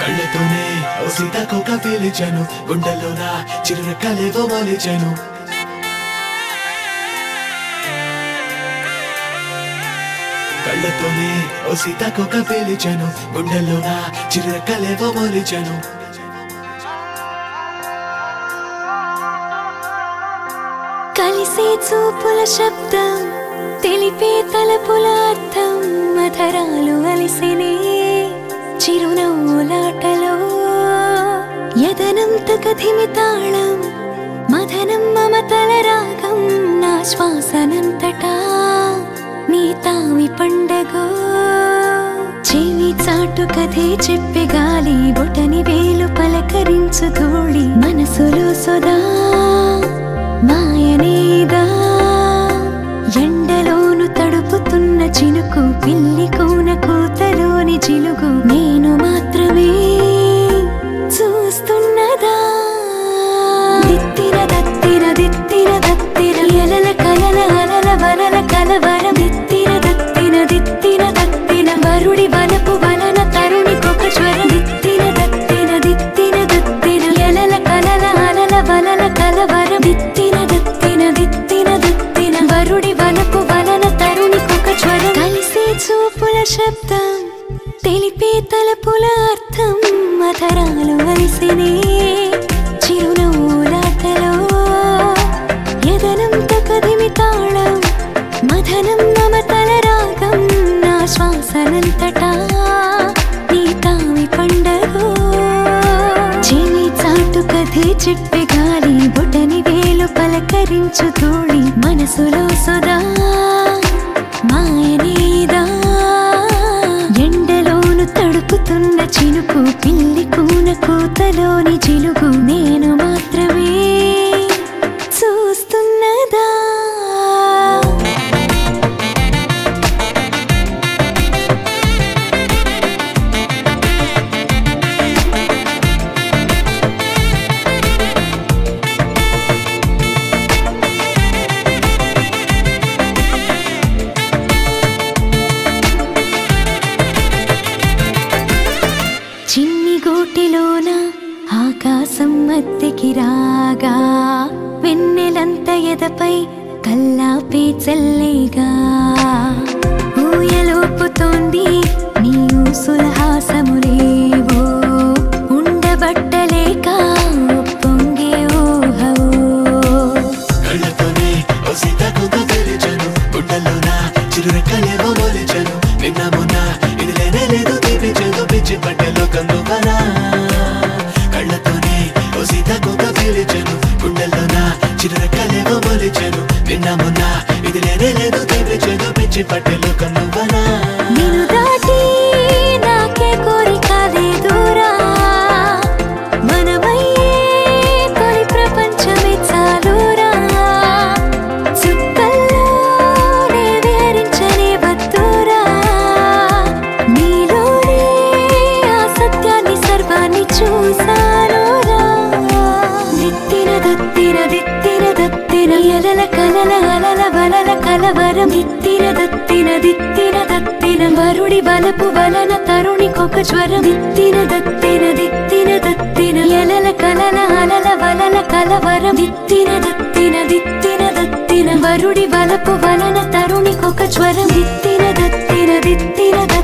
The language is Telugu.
కళ్ళతోనే ఓ సీతాకోక పేలిచాను గుండెల్లోన చిరురెక్కలేవో మొలిచాను కళ్ళతోనే ఓ సీతాకోక పేలిచాను గుండెల్లోన చిరురెక్కలేవో మొలిచాను కలిసే చూపుల శబ్దం తెలిపే తలపుల అర్థం మధరాలు అలిసినే చిరునవ్వులాటలో యదనం తగధిమి తాళం మదనం మమతల రాగం నా శ్వాసనంతటా నీ తావి పండగో చెవి చాటు కథే చెప్పే గాలి బొటని వేలు పలకరించు ధూళి మనసులో సొదా మాయనేదా ఎండలోను తడుపుతున్న చినుకు పిల్లి కూన కూతలోని చిలుగు నేను మాత్రమే చూస్తున్నదా దిత్తిన దత్తిన దిత్తిన దత్తిన ఎలల కలల అలల వలల కలవరం దిత్తిన దత్తిన దిత్తిన దత్తిన వరుడి వలపు వలన తరుణికొక జ్వరం దిత్తిన దత్తిన దిత్తిన దత్తిన ఎలల కలల అలల వలల కలవరం దిత్తిన దత్తిన దిత్తిన దత్తిన వరుడి వలపు వలన తరుణికొక జ్వరం కలిసే చూపుల శబ్దం తెలిపే తలపుల అర్థం మధరాలు అలిసినే చిరునవ్వులాటలో యదనం తకదిమి తాళం మధనం మమతల రాగం నా శ్వాసనంతటా నీ తావి పండగో చెవి చాటు కథే చెప్పే గాలి బొటని వేలు పలకరించు తోడి మనసులో సదా మాయనేదా ఎండలోను తడుపుతున్న చినుకు పిల్లి కూన కూతలోని చిలుగు నేను మాత్రమే చూస్తున్నదా చిన్ని గోటిలోన ఆకాశం మధ్యకి రాగా వెన్నెలంత ఎదపై కల్లాపే చల్లేగా ఊయలోపుతోంది నీ సులహాసములేవో ఉండబట్టలేక పొంగే ఊహవో కళ్ళతోనే ఓ సీతాకోక పేలిచాను గుండెల్లోన చిరురెక్కలేవో మొలిచాను నిన్న మొన్న ఇది లేనే లేదు తీపించేదో పిచ్చి పట్టెలో కన్నువనా కళ్ళతోనే ఓ సీతాకోక పేలిచాను గుండెల్లోన చిరురెక్కలేవో మొలిచాను నిన్న మొన్న ఇది లేనే లేదు తీపించేదో పిచ్చి పట్టెలో కన్నువనా నిన్ను దాటి నాకే కోరిక లేదురా మనమయ్యే తొలి ప్రపంచమే చాలురా చుక్కల్లోనే వేరించని వద్దురా నీలోనే ఆ సత్యాన్ని సర్వాన్ని చూసానురా దిత్తిన దత్తిన దిత్తిన దత్తిన ఎలల కలల అలల వలల కలవరం దిత్తిన దత్తిన దిత్తిన దత్తిన వరుడి వలపు వలన తరుణికొక జ్వరం దిత్తిన దత్తిన దిత్తిన దత్తిన ఎలల కలల అలల వలల కలవరం దిత్తిన దత్తిన దిత్తిన దత్తిన వరుడి వలపు వలన తరుణికొక జ్వరం దిత్తిన దత్తిన దిత్తిన